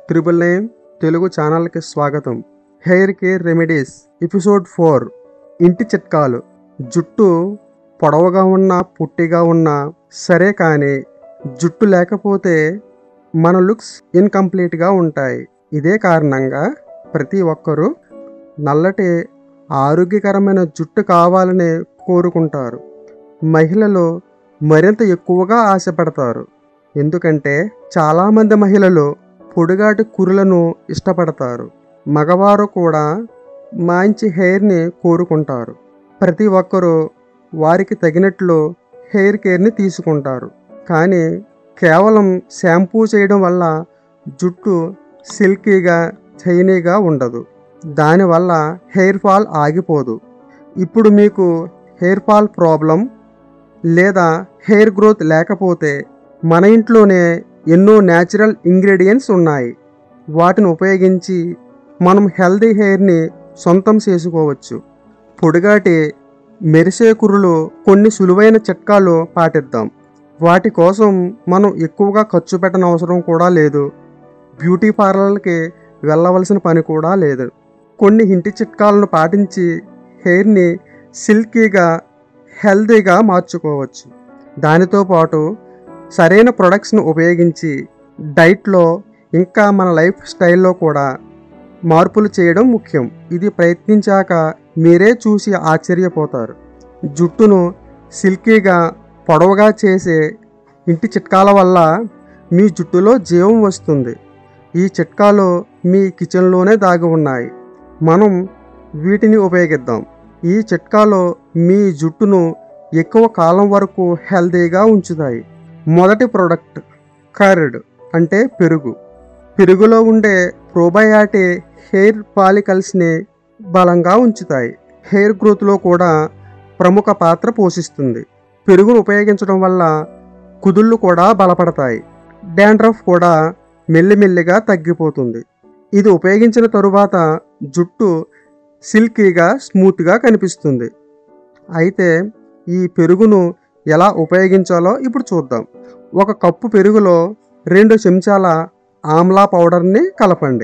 triple nine Telugu ఛానల్కి స్వాగతం hair care remedies episode four ఇంటి చిట్కాలు జుట్టు పొడవుగా ఉన్నా పుట్టిగా ఉన్నా సరే కానీ జుట్టు లేకపోతే మన లుక్స్ ఇన్కంప్లీట్గా ఉంటాయి ఇదే కారణంగా ప్రతి ఒక్కరూ నల్లటి ఆరోగ్యకరమైన జుట్టు కావాలని కోరుకుంటారు మహిళలు మరింత ఎక్కువగా ఆశపడతారు ఎందుకంటే చాలామంది మహిళలు పొడిగాటి కురులను ఇష్టపడతారు మగవారు కూడా మంచి హెయిర్ని కోరుకుంటారు ప్రతి ఒక్కరూ వారికి తగినట్లు హెయిర్ కేర్ని తీసుకుంటారు కానీ కేవలం షాంపూ చేయడం వల్ల జుట్టు సిల్కీగా షైనీగా ఉండదు దానివల్ల హెయిర్ ఫాల్ ఆగిపోదు ఇప్పుడు మీకు హెయిర్ ఫాల్ ప్రాబ్లం లేదా హెయిర్ గ్రోత్ లేకపోతే మన ఇంట్లోనే ఎన్నో న్యాచురల్ ఇంగ్రీడియంట్స్ ఉన్నాయి వాటిని ఉపయోగించి మనం హెల్దీ హెయిర్ని సొంతం చేసుకోవచ్చు పొడిగాటి మెరిసే కురులు కొన్ని సులువైన చిట్కాలు పాటిద్దాం వాటి కోసం మనం ఎక్కువగా ఖర్చు పెట్టనవసరం కూడా లేదు బ్యూటీ పార్లర్కి వెళ్ళవలసిన పని కూడా లేదు కొన్ని ఇంటి చిట్కాలను పాటించి హెయిర్ని సిల్కీగా హెల్తీగా మార్చుకోవచ్చు దానితో పాటు సరైన ప్రొడక్ట్స్ను ఉపయోగించి డైట్లో ఇంకా మన లైఫ్ స్టైల్లో కూడా మార్పులు చేయడం ముఖ్యం ఇది ప్రయత్నించాక మీరే చూసి ఆశ్చర్యపోతారు జుట్టును సిల్కీగా పొడవుగా చేసే ఇంటి చిట్కాల వల్ల మీ జుట్టులో జీవం వస్తుంది ఈ చిట్కాలు మీ కిచెన్లోనే దాగి ఉన్నాయి మనం వీటిని ఉపయోగిద్దాం ఈ చిట్కాలో మీ జుట్టును ఎక్కువ కాలం వరకు హెల్తీగా ఉంచుతాయి మొదటి ప్రోడక్ట్ కర్డ్ అంటే పెరుగు పెరుగులో ఉండే ప్రోబయాటి హెయిర్ పాలికల్స్ని బలంగా ఉంచుతాయి హెయిర్ గ్రోత్లో కూడా ప్రముఖ పాత్ర పోషిస్తుంది పెరుగును ఉపయోగించడం వల్ల కుదుళ్ళు కూడా బలపడతాయి డాండ్రఫ్ కూడా మెల్లిమెల్లిగా తగ్గిపోతుంది ఇది ఉపయోగించిన తరువాత జుట్టు సిల్కీగా స్మూత్గా కనిపిస్తుంది అయితే ఈ పెరుగును ఎలా ఉపయోగించాలో ఇప్పుడు చూద్దాం ఒక కప్పు పెరుగులో రెండు చెంచాల ఆమ్లా పౌడర్ని కలపండి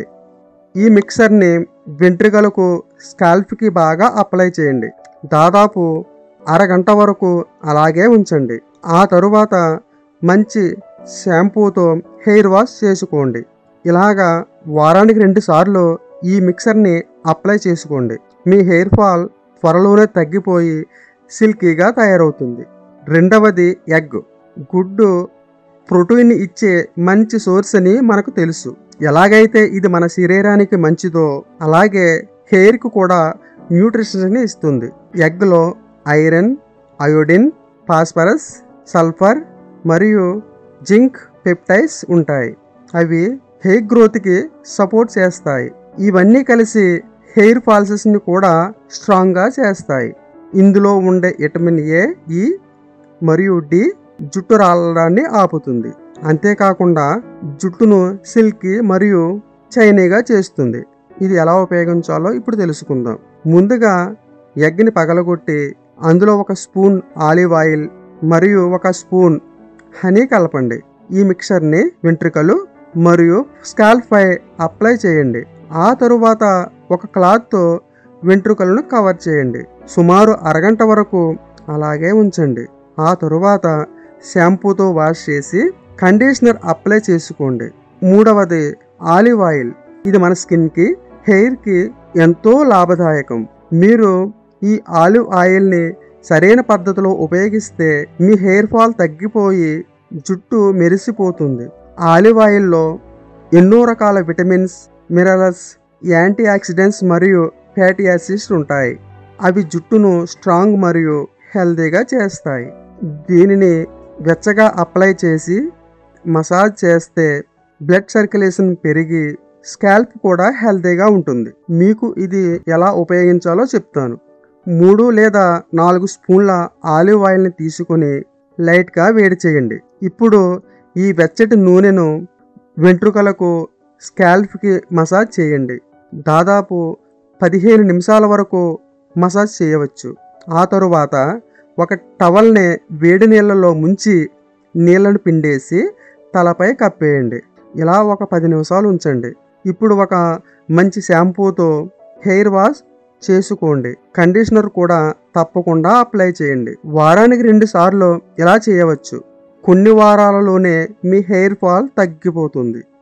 ఈ మిక్సర్ని వెంట్రుకలకు స్కాల్ప్కి బాగా అప్లై చేయండి దాదాపు అరగంట వరకు అలాగే ఉంచండి ఆ తరువాత మంచి షాంపూతో హెయిర్ వాష్ చేసుకోండి ఇలాగా వారానికి రెండు సార్లు ఈ మిక్సర్ని అప్లై చేసుకోండి మీ హెయిర్ ఫాల్ త్వరలోనే తగ్గిపోయి సిల్కీగా తయారవుతుంది రెండవది ఎగ్ గుడ్డు ప్రోటీన్ ఇచ్చే మంచి సోర్స్ అని మనకు తెలుసు ఎలాగైతే ఇది మన శరీరానికి మంచిదో అలాగే హెయిర్కి కూడా న్యూట్రిషన్ని ఇస్తుంది ఎగ్లో ఐరన్ అయోడిన్ ఫాస్ఫరస్ సల్ఫర్ మరియు జింక్ పెప్టైడ్స్ ఉంటాయి అవి హెయిర్ గ్రోత్కి సపోర్ట్ చేస్తాయి ఇవన్నీ కలిసి హెయిర్ ఫాల్సెస్ని కూడా స్ట్రాంగ్గా చేస్తాయి ఇందులో ఉండే విటమిన్ ఏ ఈ మరియు డి జుట్టు రాలడాన్ని ఆపుతుంది అంతేకాకుండా జుట్టును సిల్కీ మరియు చైనీగా చేస్తుంది ఇది ఎలా ఉపయోగించాలో ఇప్పుడు తెలుసుకుందాం ముందుగా ఎగ్ని పగలగొట్టి అందులో ఒక స్పూన్ ఆలివ్ ఆయిల్ మరియు ఒక స్పూన్ హనీ కలపండి ఈ మిక్సర్ని వెంట్రుకలు మరియు స్కాల్ప్ పై అప్లై చేయండి ఆ తరువాత ఒక క్లాత్తో వెంట్రుకలను కవర్ చేయండి సుమారు అరగంట వరకు అలాగే ఉంచండి ఆ తరువాత షాంపూతో వాష్ చేసి కండిషనర్ అప్లై చేసుకోండి మూడవది ఆలివ్ ఆయిల్ ఇది మన స్కిన్కి హెయిర్కి ఎంతో లాభదాయకం మీరు ఈ ఆలివ్ ఆయిల్ని సరైన పద్ధతిలో ఉపయోగిస్తే మీ హెయిర్ ఫాల్ తగ్గిపోయి జుట్టు మెరిసిపోతుంది ఆలివ్ ఆయిల్లో ఎన్నో రకాల విటమిన్స్ మినరల్స్ యాంటీ ఆక్సిడెంట్స్ మరియు ఫ్యాటీ యాసిడ్స్ ఉంటాయి అవి జుట్టును స్ట్రాంగ్ మరియు హెల్తీగా చేస్తాయి దీనిని వెచ్చగా అప్లై చేసి మసాజ్ చేస్తే బ్లడ్ సర్క్యులేషన్ పెరిగి స్కాల్ప్ కూడా హెల్తీగా ఉంటుంది మీకు ఇది ఎలా ఉపయోగించాలో చెప్తాను మూడు లేదా నాలుగు స్పూన్ల ఆలివ్ ఆయిల్ని తీసుకొని లైట్గా వేడి చేయండి ఇప్పుడు ఈ వెచ్చటి నూనెను వెంట్రుకలకు స్కాల్ప్కి మసాజ్ చేయండి దాదాపు పదిహేను నిమిషాల వరకు మసాజ్ చేయవచ్చు ఆ తరువాత ఒక టవల్ని వేడి నీళ్ళలో ముంచి నీళ్ళను పిండేసి తలపై కప్పేయండి ఇలా ఒక పది నిమిషాలు ఉంచండి ఇప్పుడు ఒక మంచి షాంపూతో హెయిర్ వాష్ చేసుకోండి కండిషనర్ కూడా తప్పకుండా అప్లై చేయండి వారానికి రెండు సార్లు ఇలా చేయవచ్చు కొన్ని వారాలలోనే మీ హెయిర్ ఫాల్ తగ్గిపోతుంది